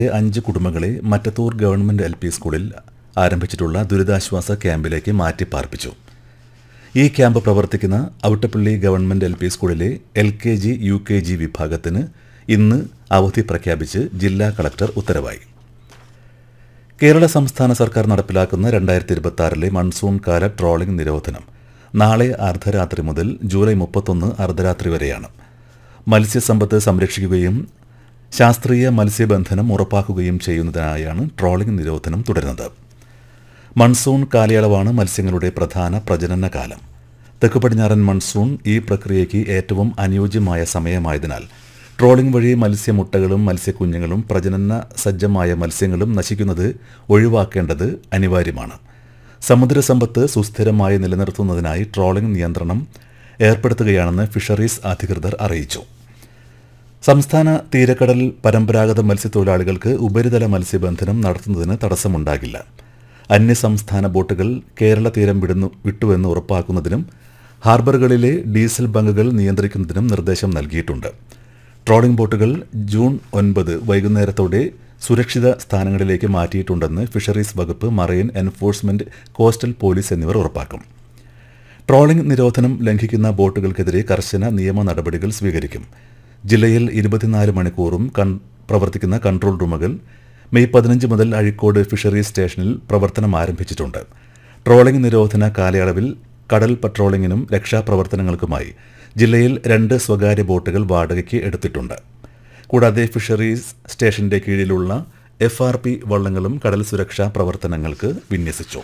അഞ്ച് കുടുംബങ്ങളെ Mattathur government L P സ്കൂളിൽ ആരംഭിച്ചിട്ടുള്ള ദുരിതാശ്വാസ ക്യാമ്പിലേക്ക് മാറ്റി പാർപ്പിച്ചു ഈ ക്യാമ്പ് പ്രവർത്തിക്കുന്ന ഔട്ടപ്പള്ളി ഗവൺമെന്റ് എൽ പി സ്കൂളിലെ L K G U K G വിഭാഗത്തിന് ഇന്ന് അവധി പ്രഖ്യാപിച്ച് ജില്ലാ കളക്ടർ ഉത്തരവായി കേരള സംസ്ഥാന സർക്കാർ നടപ്പിലാക്കുന്ന രണ്ടായിരത്തി ഇരുപത്തി ആറിലെ മൺസൂൺ കാല ട്രോളിംഗ് നിരോധനം നാളെ അർദ്ധരാത്രി മുതൽ ജൂലൈ മുപ്പത്തൊന്ന് അർദ്ധരാത്രി വരെയാണ് മത്സ്യസമ്പത്ത് സംരക്ഷിക്കുകയും ശാസ്ത്രീയ മത്സ്യബന്ധനം ഉറപ്പാക്കുകയും ചെയ്യുന്നതിനായാണ് ട്രോളിംഗ് നിരോധനം തുടരുന്നത് മൺസൂൺ കാലയളവാണ് മത്സ്യങ്ങളുടെ പ്രധാന പ്രജനന കാലം തെക്ക് പടിഞ്ഞാറൻ മൺസൂൺ ഈ പ്രക്രിയയ്ക്ക് ഏറ്റവും അനുയോജ്യമായ സമയമായതിനാൽ ട്രോളിംഗ് വഴി മത്സ്യമുട്ടകളും മത്സ്യക്കുഞ്ഞുങ്ങളും പ്രജനന സജ്ജമായ മത്സ്യങ്ങളും നശിക്കുന്നത് ഒഴിവാക്കേണ്ടത് അനിവാര്യമാണ് സമുദ്രസമ്പത്ത് സുസ്ഥിരമായി നിലനിർത്തുന്നതിനായി ട്രോളിംഗ് നിയന്ത്രണം ഏർപ്പെടുത്തുകയാണെന്ന് ഫിഷറീസ് അധികൃതർ അറിയിച്ചു സംസ്ഥാന തീരക്കടൽ പരമ്പരാഗത മത്സ്യത്തൊഴിലാളികൾക്ക് ഉപരിതല മത്സ്യബന്ധനം നടത്തുന്നതിന് തടസ്സമുണ്ടാകില്ല അന്യസംസ്ഥാന ബോട്ടുകൾ കേരള തീരം വിടുന്നു വിട്ടുവെന്ന് ഉറപ്പാക്കുന്നതിനും ഹാർബറുകളിലെ ഡീസൽ ബങ്കുകൾ നിയന്ത്രിക്കുന്നതിനും നിർദ്ദേശം നൽകിയിട്ടുണ്ട് ട്രോളിംഗ് ബോട്ടുകൾ ജൂൺ ഒൻപത് വൈകുന്നേരത്തോടെ സുരക്ഷിത സ്ഥാനങ്ങളിലേക്ക് മാറ്റിയിട്ടുണ്ടെന്ന് ഫിഷറീസ് വകുപ്പ് മറൈൻ എൻഫോഴ്സ്മെന്റ് കോസ്റ്റൽ പോലീസ് എന്നിവർ ഉറപ്പാക്കും ട്രോളിംഗ് നിരോധനം ലംഘിക്കുന്ന ബോട്ടുകൾക്കെതിരെ കർശന നിയമ നടപടികൾ സ്വീകരിക്കും ജില്ലയിൽ ഇരുപത്തിനാല് മണിക്കൂറും കൺ- പ്രവർത്തിക്കുന്ന കൺട്രോൾ റൂമുകൾ മെയ് പതിനഞ്ച് മുതൽ അഴീക്കോട് ഫിഷറീസ് സ്റ്റേഷനിൽ പ്രവർത്തനം ആരംഭിച്ചിട്ടുണ്ട് ട്രോളിംഗ് നിരോധന കാലയളവിൽ കടൽ പട്രോളിംഗിനും രക്ഷാപ്രവർത്തനങ്ങൾക്കുമായി ജില്ലയിൽ രണ്ട് സ്വകാര്യ ബോട്ടുകൾ വാടകയ്ക്ക് എടുത്തിട്ടുണ്ട് കൂടാതെ ഫിഷറീസ് സ്റ്റേഷന്റെ കീഴിലുള്ള എഫ് ആർ പി വള്ളങ്ങളും കടൽ സുരക്ഷാ പ്രവർത്തനങ്ങൾക്ക് വിന്യസിച്ചു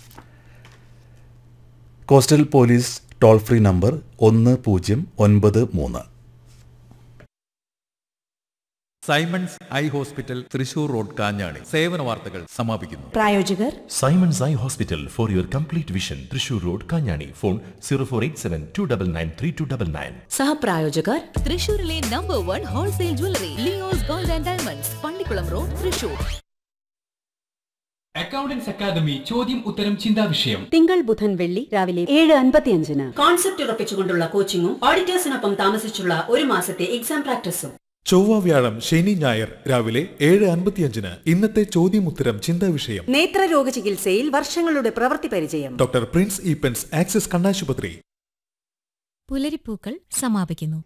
coastal police toll free number ഒന്ന് പൂജ്യം ഒൻപത് മൂന്ന് Simon's eye hospital Thrissur road Kanjani സേവന വാർത്തകൾ സമാപിക്കുന്നു പ്രായോജകർ Simon's Eye Hospital for your complete vision. Trishur Road, Kanyani. Phone 0487 299 3299. സഹപ്രായോജകർ തൃശൂരിലെ number one wholesale jewellery Leo's gold and diamonds Pallikulam road Thrissur accountants academy ചോദ്യം ഉത്തരം ചിന്താ വിഷയം തിങ്കൾ ബുധൻ വെള്ളി രാവിലെ ഏഴ് അൻപത്തിയഞ്ചിന് കോൺസെപ്റ്റ് ഉറപ്പിച്ചുകൊണ്ടുള്ള കോച്ചിങ്ങും ഓഡിറ്റേഴ്സിനൊപ്പം താമസിച്ചുള്ള ഒരു മാസത്തെ എക്സാം പ്രാക്ടീസും ചൊവ്വ വ്യാഴം ശനി ഞായർ രാവിലെ ഏഴ് അൻപത്തിയഞ്ചിന് ഇന്നത്തെ ചോദ്യമുത്തരം ചിന്താ വിഷയം നേത്രരോഗ ചികിത്സയിൽ വർഷങ്ങളുടെ പ്രവൃത്തി പരിചയം ഡോക്ടർ പ്രിൻസ് ഈപ്പൻസ് ആക്സിസ് കണ്ണാശുപത്രി പുലരിപ്പൂക്കൾ സമാപിക്കുന്നു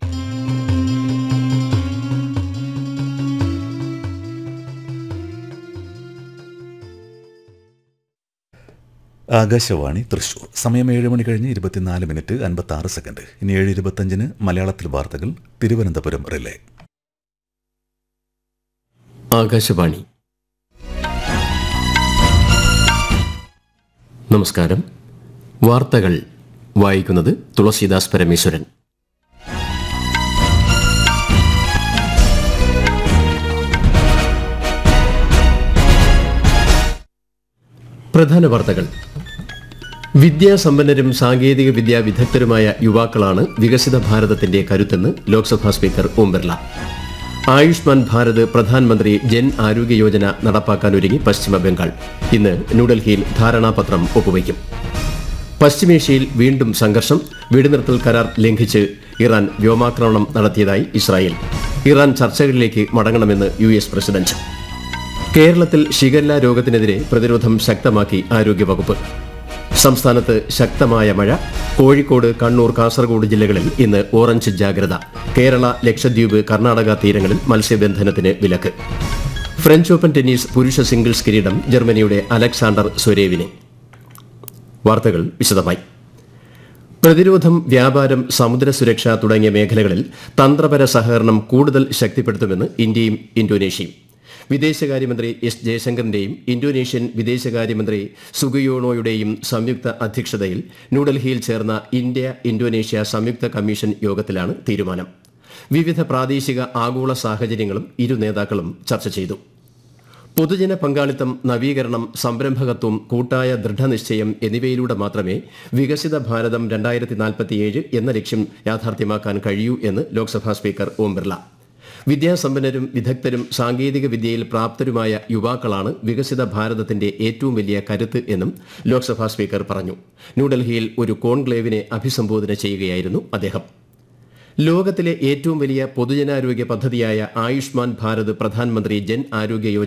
ആകാശവാണി തൃശൂർ സമയം ഏഴ് മണി കഴിഞ്ഞ് ഇരുപത്തിനാല് മിനിറ്റ് അൻപത്തി ആറ് സെക്കൻഡ് ഇനി ഏഴ് ഇരുപത്തഞ്ചിന് മലയാളത്തിൽ വാർത്തകൾ തിരുവനന്തപുരം റിലേ ആകാശവാണി നമസ്കാരം വാർത്തകൾ വായിക്കുന്നത് തുളസീദാസ് പരമേശ്വരൻ പ്രധാന വാർത്തകൾ വിദ്യാസമ്പന്നരും സാങ്കേതിക വിദ്യാ വിദഗ്ധരുമായ യുവാക്കളാണ് വികസിത ഭാരതത്തിന്റെ കരുത്തെന്ന് ലോക്സഭാ സ്പീക്കർ ഓം ബിർള ആയുഷ്മാൻ ഭാരത് പ്രധാനമന്ത്രി ജൻ ആരോഗ്യ യോജന നടപ്പാക്കാനൊരുങ്ങി പശ്ചിമ ബംഗാൾ ഇന്ന് ന്യൂഡൽഹിയിൽ ധാരണാപത്രം ഒപ്പുവയ്ക്കും പശ്ചിമേഷ്യയിൽ വീണ്ടും സംഘർഷം വെടിനിർത്തൽ കരാർ ലംഘിച്ച് ഇറാൻ വ്യോമാക്രമണം നടത്തിയതായി ഇസ്രായേൽ ഇറാൻ ചർച്ചകളിലേക്ക് മടങ്ങണമെന്ന് യു എസ് പ്രസിഡന്റ് കേരളത്തിൽ ഷിഗല്ല രോഗത്തിനെതിരെ പ്രതിരോധം ശക്തമാക്കി ആരോഗ്യവകുപ്പ് സംസ്ഥാനത്ത് ശക്തമായ മഴ കോഴിക്കോട് കണ്ണൂർ കാസർഗോഡ് ജില്ലകളിൽ ഇന്ന് ഓറഞ്ച് ജാഗ്രത കേരള ലക്ഷദ്വീപ് കർണാടക തീരങ്ങളിൽ മത്സ്യബന്ധനത്തിന് വിലക്ക് ഫ്രഞ്ച് ഓപ്പൺ ടെന്നീസ് പുരുഷ സിംഗിൾസ് കിരീടം ജർമ്മനിയുടെ അലക്സാണ്ടർ സ്വരേവിന് വാർത്തകൾ വിശദമായി പ്രതിരോധം വ്യാപാരം സമുദ്ര സുരക്ഷ തുടങ്ങിയ മേഖലകളിൽ തന്ത്രപര സഹകരണം കൂടുതൽ ശക്തിപ്പെടുത്തുമെന്ന് ഇന്ത്യയും ഇന്തോനേഷ്യയും വിദേശകാര്യമന്ത്രി എസ് ജയശങ്കറിന്റെയും ഇന്തോനേഷ്യൻ വിദേശകാര്യമന്ത്രി സുഗിയോണോയുടെയും സംയുക്ത അധ്യക്ഷതയിൽ ന്യൂഡൽഹിയിൽ ചേർന്ന ഇന്ത്യ ഇന്തോനേഷ്യ സംയുക്ത കമ്മീഷൻ യോഗത്തിലാണ് തീരുമാനം വിവിധ പ്രാദേശിക ആഗോള സാഹചര്യങ്ങളും ഇരു നേതാക്കളും ചർച്ച ചെയ്തു പൊതുജന പങ്കാളിത്തം നവീകരണം സംരംഭകത്വം കൂട്ടായ ദൃഢനിശ്ചയം എന്നിവയിലൂടെ മാത്രമേ വികസിത ഭാരതം രണ്ടായിരത്തി നാൽപ്പത്തിയേഴ് എന്ന ലക്ഷ്യം യാഥാർത്ഥ്യമാക്കാൻ കഴിയൂ എന്ന് ലോക്സഭാ സ്പീക്കർ ഓം ബിർള വിദ്യാസമ്പന്നരും വിദഗ്ധരും സാങ്കേതിക വിദ്യയിൽ പ്രാപ്തരുമായ യുവാക്കളാണ് വികസിത ഭാരതത്തിന്റെ ഏറ്റവും വലിയ കരുത്ത് എന്നും ലോക്സഭാ സ്പീക്കർ പറഞ്ഞു ന്യൂഡൽഹിയിൽ ഒരു കോൺക്ലേവിനെ അഭിസംബോധന ചെയ്യുകയായിരുന്നു അദ്ദേഹം ലോകത്തിലെ ഏറ്റവും വലിയ പൊതുജനാരോഗ്യ പദ്ധതിയായ ആയുഷ്മാൻ ഭാരത് പ്രധാനമന്ത്രി ജൻ ആരോഗ്യ യോജന